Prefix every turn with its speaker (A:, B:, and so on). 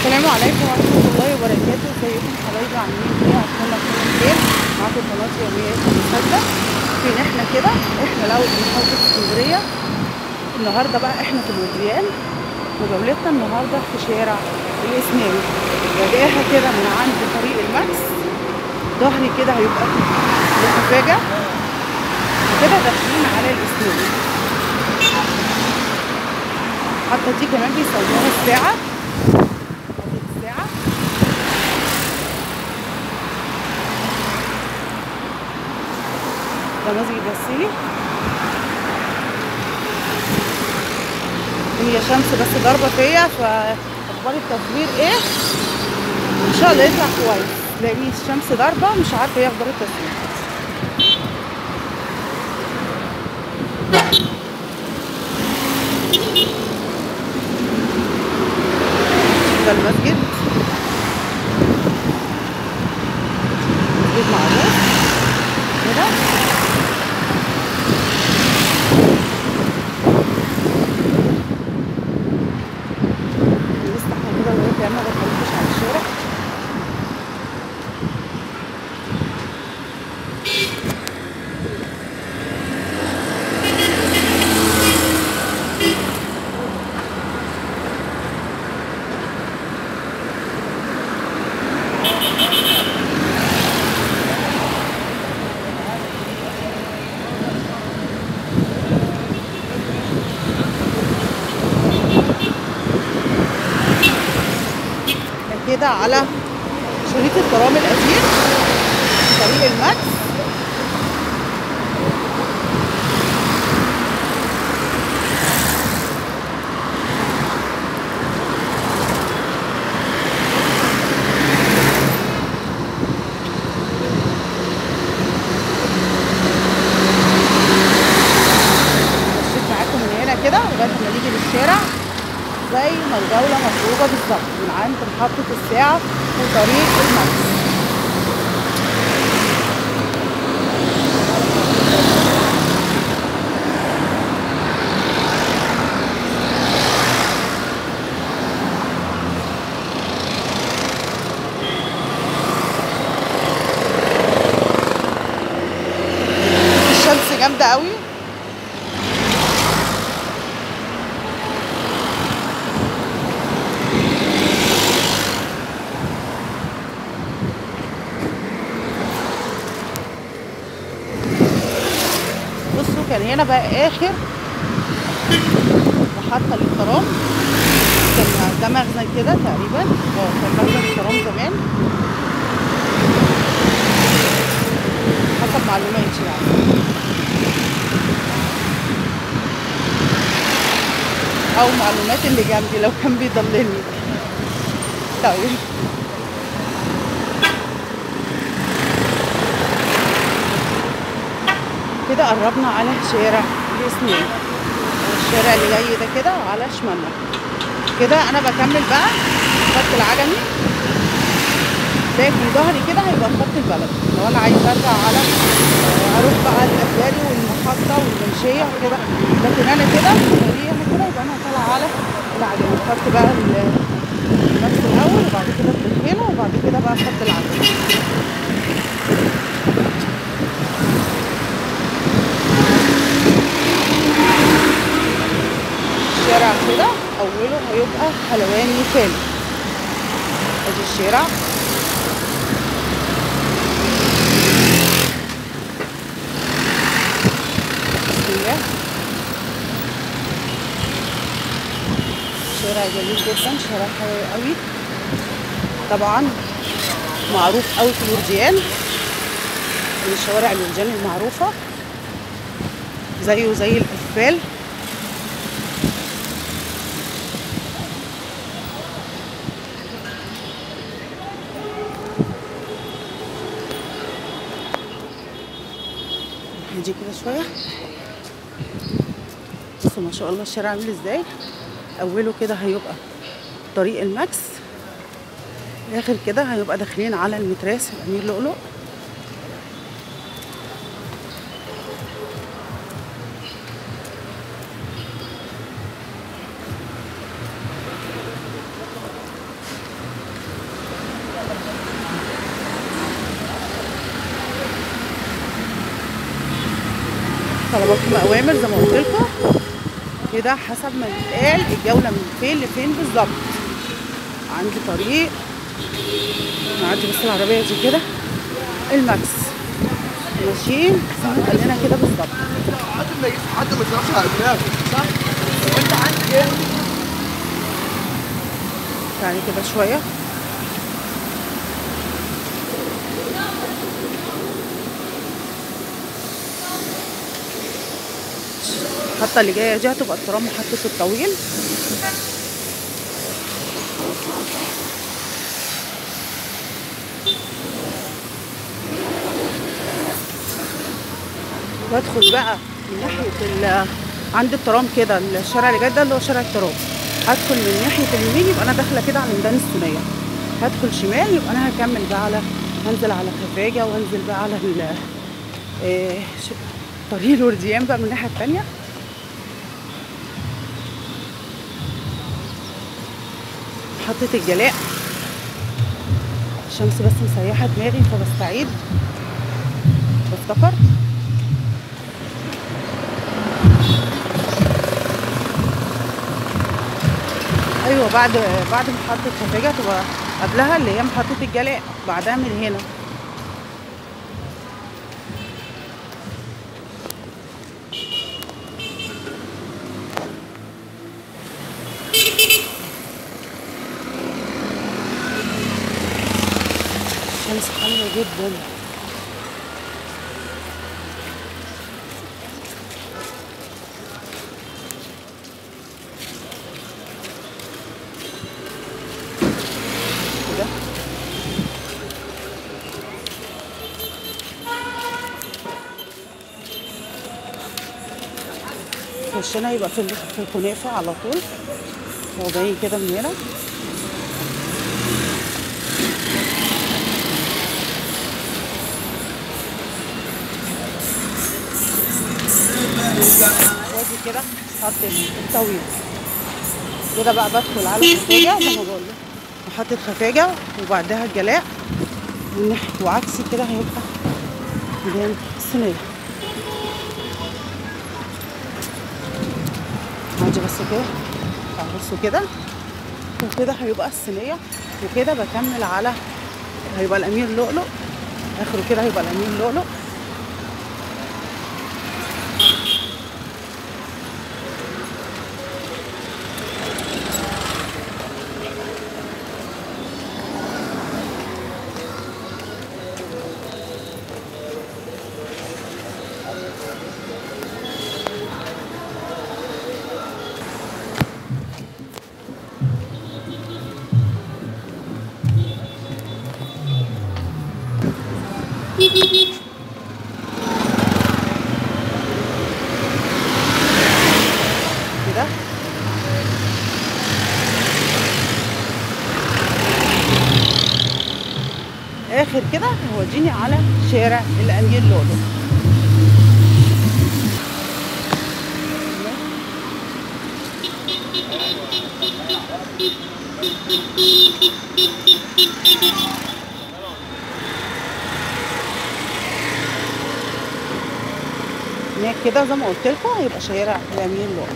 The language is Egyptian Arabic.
A: السلام عليكم ورحمة الله وبركاته ازيكم حبايبي عاملين ايه اتمنى تكونوا بخير معاكم قناة يوميات المسدة فين احنا كده احنا لو محافظة اسكندرية النهاردة بقى احنا في الوديان وجولتنا النهاردة في شارع الاسماوي بادئها كده من عند طريق الماكس ظهري كده هيبقى للتفاجة وكده داخلين على الاسماوي حتى دي كمان بيسموها الساعة الساعة ده مسجد بسيلي هي شمس بس ضاربة فيا فأخبار التصوير ايه ان شاء الله يطلع كويس لان الشمس ضاربة مش عارفة ايه اخبار التصوير ده المسجد مسجد معروف كده لسه احنا كده لغايه ما دخلتش على الشارع كده على شريط الترام القديم طريق الماكس مشيت معاكم من هنا كده لغايه ما نيجي للشارع زي ما الجولة مطلوبة بالظبط من عند محطة الساعة وطريق الماكس الشمس جامدة قوي بصوا كان هنا بقى اخر محطة للترام كان ده مخزن كده تقريبا اه كان مخزن الترام زمان حسب معلوماتي يعني او معلومات اللي جنبي لو كان بيضللني طيب كده قربنا على شارع الاسنان الشارع اللي جاي ده كده على شمالنا كده انا بكمل بقى خط العجمي لكن ظهري كده هيبقى خط البلد لو انا عايز ارجع على اروح بقى الاسواري والمحطه والمنشيه وكده لكن انا كده طريقي كده يبقى انا طالعه على العجمي خط بقى الماكس الاول وبعد كده التخينه وبعد كده بقى خط العجمي الشارع كده اوله هيبقى حلواني ثالث ادي الشارع بسم الله شارع جميل جدا شارع حلو قوي طبعا معروف قوي في الورديان من الشوارع الورديان المعروفه زيه زي القفال هنجي كده شوية بصوا ما شاء الله الشارع عامل ازاي اوله كده هيبقى طريق الماكس اخر كده هيبقى داخلين على المتراس الامير لؤلؤ طلباتكم اوامر زي ما قلت لكم كده حسب ما يتقال الجوله من فين لفين بالظبط عندي طريق نعدي بس العربيه دي كده الماكس ماشيين زي ما قال لنا كده بالظبط
B: حد ما حد ما يشربش على دماغه صح؟ وانت عندك ايه؟
A: يعني كده شويه الخطه اللي جايه دي هتبقى الترام محطه الطويل وادخل بقى من ناحيه ال عند الترام كده الشارع اللي جاي ده اللي هو شارع الترام هدخل من ناحيه اليمين يبقى انا داخله كده على ميدان الثنيه هدخل شمال يبقى انا هكمل بقى على هنزل على خفاجه وانزل بقى على ال إيه ش- طريق الورديان بقى من الناحيه التانيه محطة الجلاء الشمس بس مسيحة دماغي فبستعيد بفتكر ايوه بعد بعد محطة خفاجة تبقى قبلها اللي هي محطة الجلاء بعدها من هنا الشمس حلوة جدا كده وشنا يبقى في ال- في الكنافة على طول هو باين كده من هنا واجي كده احط الطويل كده بقى بدخل على خفاجة زي ما بقول لك محطة خفاجة وبعدها الجلاء من ناحية وعكسي كده هيبقى ميدان الصينية عادي بس كده بصوا كده وكده هيبقى الصينية وكده بكمل على هيبقى الأمير لؤلؤ آخره كده هيبقى الأمير لؤلؤ كده اخر كده هوديني على شارع الامير لولو هناك كده زي ما قلت لكم هيبقى شارع الامير لولو